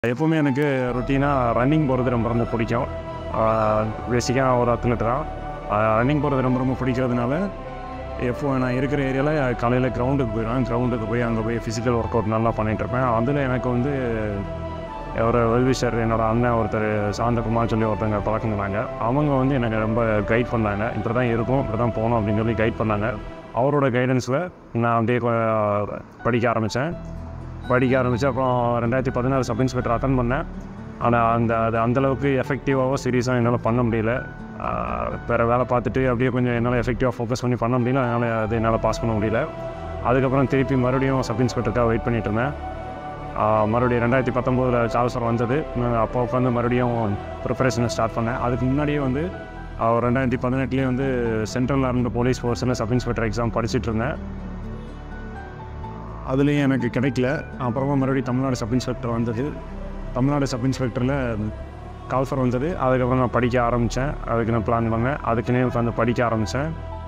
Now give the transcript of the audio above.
எப்போவுமே எனக்கு ரொட்டீனாக ரன்னிங் போகிறது ரொம்ப ரொம்ப பிடிக்கும் பேசிக்காக ஒரு அத்லெட் தான் ரன்னிங் போகிறது ரொம்ப ரொம்ப பிடிக்கிறதுனால எப்போ நான் இருக்கிற ஏரியாவில் காலையில் கிரவுண்டுக்கு போயிடுவேன் கிரவுண்டுக்கு போய் அங்கே போய் ஃபிசிக்கல் ஒர்க் அவுட் நல்லா பண்ணிகிட்டு இருப்பேன் அதில் எனக்கு வந்து ஒரு வெல்விஷர் என்னோட அண்ணன் ஒருத்தர் சாந்தகுமார் சொல்லி ஒருத்தங்க பழக்கங்கிறாங்க அவங்க வந்து எனக்கு ரொம்ப கைட் பண்ணாங்க இப்படி தான் இருக்கும் இப்படி தான் போகணும் அப்படின்னு சொல்லி கைட் பண்ணாங்க அவரோட கைடன்ஸில் நான் அப்படியே கொ- படிக்க ஆரம்பித்தேன் படிக்க ஆரம்பித்து அப்புறம் ரெண்டாயிரத்தி பதினாறு சப் இன்ஸ்பெக்டர் அட்டன் பண்ணேன் ஆனால் அந்த அது அந்தளவுக்கு எஃபெக்டிவாகவோ சீரியஸாக என்னால் பண்ண முடியல ஆஹ் வேறு வேலை பார்த்துட்டு அப்படியே கொஞ்சம் என்னால் எஃபெக்டிவாக ஃபோக்கஸ் பண்ணி பண்ண முடியல அதனால் அது என்னால் பாஸ் பண்ண முடியல அதுக்கப்புறம் திருப்பி மறுபடியும் சப் இன்ஸ்பெக்டருக்காக வெயிட் பண்ணிட்டு இருந்தேன் ஆஹ் மறுபடியும் ரெண்டாயிரத்தி பத்தொம்போதில் சால்சர் வந்தது நான் அப்போ உட்காந்து மறுபடியும் ப்ரிப்பரேஷனை ஸ்டார்ட் பண்ணேன் அதுக்கு முன்னாடியே வந்து அவர் ரெண்டாயிரத்தி பதினெட்டுலேயே வந்து சென்ட்ரல் ஆர்மி போலீஸ் ஃபோர்ஸில் சப் இன்ஸ்பெக்டர் எக்ஸாம் படிச்சுட்டு இருந்தேன் அதுலேயும் எனக்கு கிடைக்கல அப்புறமா மறுபடியும் தமிழ்நாடு சப் இன்ஸ்பெக்டர் வந்தது தமிழ்நாடு சப் இன்ஸ்பெக்டரில் கால்ஃபர் வந்தது அதுக்கப்புறம் நான் படிக்க ஆரம்பித்தேன் அதுக்கு நான் பிளான் பண்ணேன் அதுக்குன்னே உட்காந்து படிக்க ஆரம்பித்தேன்